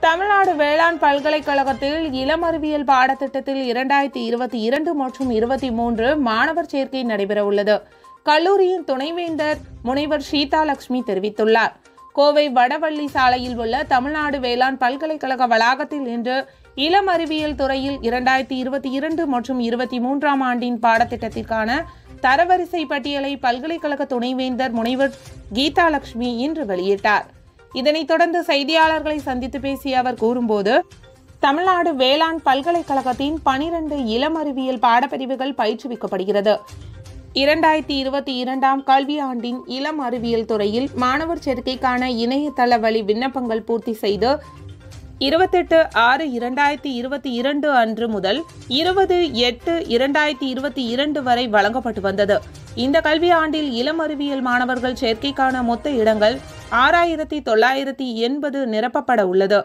தமிழ்நாடு வேளாண் பல்கலைக்கழகத்தில் இளம் அறிவியல் பாடத்திட்டத்தில் இரண்டாயிரத்தி இருபத்தி இரண்டு மற்றும் இருபத்தி மூன்று மாணவர் சேர்க்கை நடைபெற உள்ளது கல்லூரியின் துணைவேந்தர் முனைவர் ஷீதா லட்சுமி தெரிவித்துள்ளார் கோவை வடவள்ளி சாலையில் உள்ள தமிழ்நாடு வேளாண் பல்கலைக்கழக வளாகத்தில் இன்று இளம் அறிவியல் துறையில் இரண்டாயிரத்தி இருபத்தி இரண்டு மற்றும் இருபத்தி மூன்றாம் ஆண்டின் பாடத்திட்டத்திற்கான தரவரிசை பட்டியலை பல்கலைக்கழக துணைவேந்தர் முனைவர் கீதா லட்சுமி இன்று வெளியிட்டார் இதனைத் தொடர்ந்து செய்தியாளர்களை சந்தித்து பேசிய அவர் கூறும்போது தமிழ்நாடு வேளாண் பல்கலைக்கழகத்தின் பனிரெண்டு இளம் அறிவியல் பாடப்பிரிவுகள் பயிற்றுவிக்கப்படுகிறது இரண்டாயிரத்தி இருபத்தி இரண்டாம் கல்வியாண்டின் இளம் அறிவியல் துறையில் மாணவர் சேர்க்கைக்கான இணையதள வழி விண்ணப்பங்கள் பூர்த்தி செய்து இருபத்தெட்டு ஆறு இரண்டாயிரத்தி இருபத்தி இரண்டு அன்று முதல் இருபது எட்டு இரண்டாயிரத்தி இருபத்தி இரண்டு வரை வழங்கப்பட்டு வந்தது இந்த கல்வியாண்டில் இளம் அறிவியல் மாணவர்கள் சேர்க்கைக்கான மொத்த இடங்கள் ஆறாயிரத்தி தொள்ளாயிரத்தி எண்பது நிரப்பப்பட உள்ளது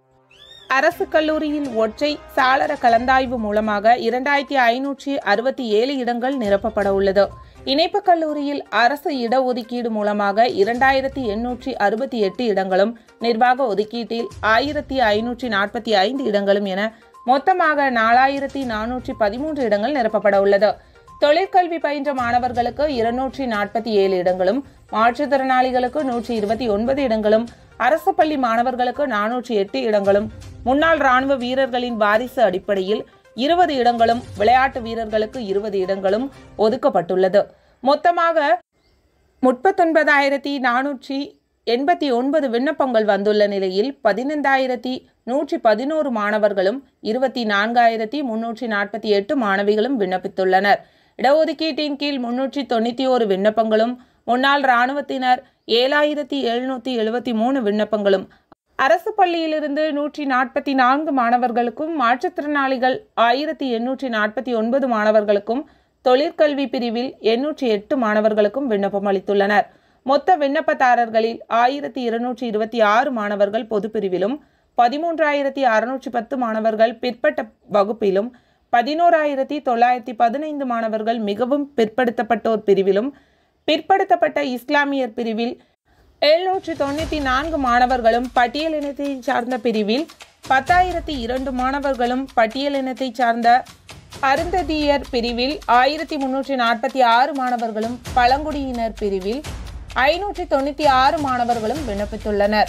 அரசு கல்லூரியில் ஒற்றை சாளர கலந்தாய்வு மூலமாக இரண்டாயிரத்தி ஐநூற்றி அறுபத்தி ஏழு இடங்கள் நிரப்பப்பட உள்ளது இணைப்பு கல்லூரியில் அரசு இடஒதுக்கீடு மூலமாக இரண்டாயிரத்தி எண்ணூற்றி அறுபத்தி எட்டு இடங்களும் நிர்வாக ஒதுக்கீட்டில் ஆயிரத்தி ஐநூற்றி நாற்பத்தி ஐந்து இடங்களும் என மொத்தமாக நாலாயிரத்தி நானூற்றி பதிமூன்று இடங்கள் நிரப்பப்பட உள்ளது தொழிற்கல்வி பயின்ற மாணவர்களுக்கு இருநூற்றி நாற்பத்தி ஏழு இடங்களும் மாற்றுத்திறனாளிகளுக்கு நூற்றி இருபத்தி ஒன்பது இடங்களும் அரசு பள்ளி மாணவர்களுக்கு நானூற்றி எட்டு இடங்களும் முன்னாள் ராணுவ வீரர்களின் வாரிசு அடிப்படையில் இருபது இடங்களும் விளையாட்டு வீரர்களுக்கு இருபது இடங்களும் ஒதுக்கப்பட்டுள்ளது மொத்தமாக முப்பத்தொன்பதாயிரத்தி நானூற்றி எண்பத்தி ஒன்பது விண்ணப்பங்கள் வந்துள்ள நிலையில் பதினைந்தாயிரத்தி நூற்றி பதினோரு மாணவர்களும் இருபத்தி நான்காயிரத்தி முன்னூற்றி நாற்பத்தி எட்டு மாணவிகளும் விண்ணப்பித்துள்ளனர் இடஒதுக்கீட்டின் கீழ் முன்னூற்றி தொண்ணூற்றி ஓரு விண்ணப்பங்களும் முன்னாள் இராணுவத்தினர் ஏழாயிரத்தி எழுநூற்றி எழுபத்தி மூணு விண்ணப்பங்களும் அரசு பள்ளியிலிருந்து நூற்றி நாற்பத்தி நான்கு மாணவர்களுக்கும் மாற்றுத்திறனாளிகள் ஆயிரத்தி எண்ணூற்றி நாற்பத்தி ஒன்பது மாணவர்களுக்கும் தொழிற்கல்வி பிரிவில் எண்ணூற்றி எட்டு மாணவர்களுக்கும் விண்ணப்பம் அளித்துள்ளனர் மொத்த விண்ணப்பதாரர்களில் ஆயிரத்தி இருநூற்றி இருபத்தி ஆறு மாணவர்கள் பொது பிரிவிலும் பதிமூன்றாயிரத்தி அறுநூற்றி பத்து மாணவர்கள் பிற்பட்ட வகுப்பிலும் பதினோராயிரத்தி தொள்ளாயிரத்தி பதினைந்து மாணவர்கள் மிகவும் பிற்படுத்தப்பட்டோர் பிரிவிலும் பிற்படுத்தப்பட்ட இஸ்லாமியர் பிரிவில் எழுநூற்றி தொண்ணூற்றி நான்கு மாணவர்களும் பட்டியலினத்தை சார்ந்த பிரிவில் பத்தாயிரத்தி இரண்டு மாணவர்களும் பட்டியலினத்தை சார்ந்த அருந்ததியர் பிரிவில் ஆயிரத்தி முன்னூற்றி நாற்பத்தி ஆறு மாணவர்களும் பழங்குடியினர் பிரிவில் ஐநூற்றி தொண்ணூற்றி ஆறு மாணவர்களும் விண்ணப்பித்துள்ளனர்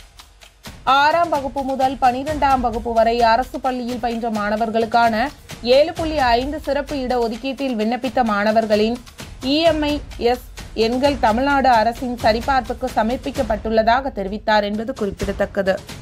ஆறாம் வகுப்பு முதல் பனிரெண்டாம் வகுப்பு வரை அரசு பள்ளியில் பயின்ற மாணவர்களுக்கான ஏழு புள்ளி ஐந்து சிறப்பு இட ஒதுக்கீட்டில் விண்ணப்பித்த மாணவர்களின் இஎம்ஐ எஸ் எண்கள் தமிழ்நாடு அரசின் சரிபார்ப்புக்கு சமர்ப்பிக்கப்பட்டுள்ளதாக தெரிவித்தார் என்பது குறிப்பிடத்தக்கது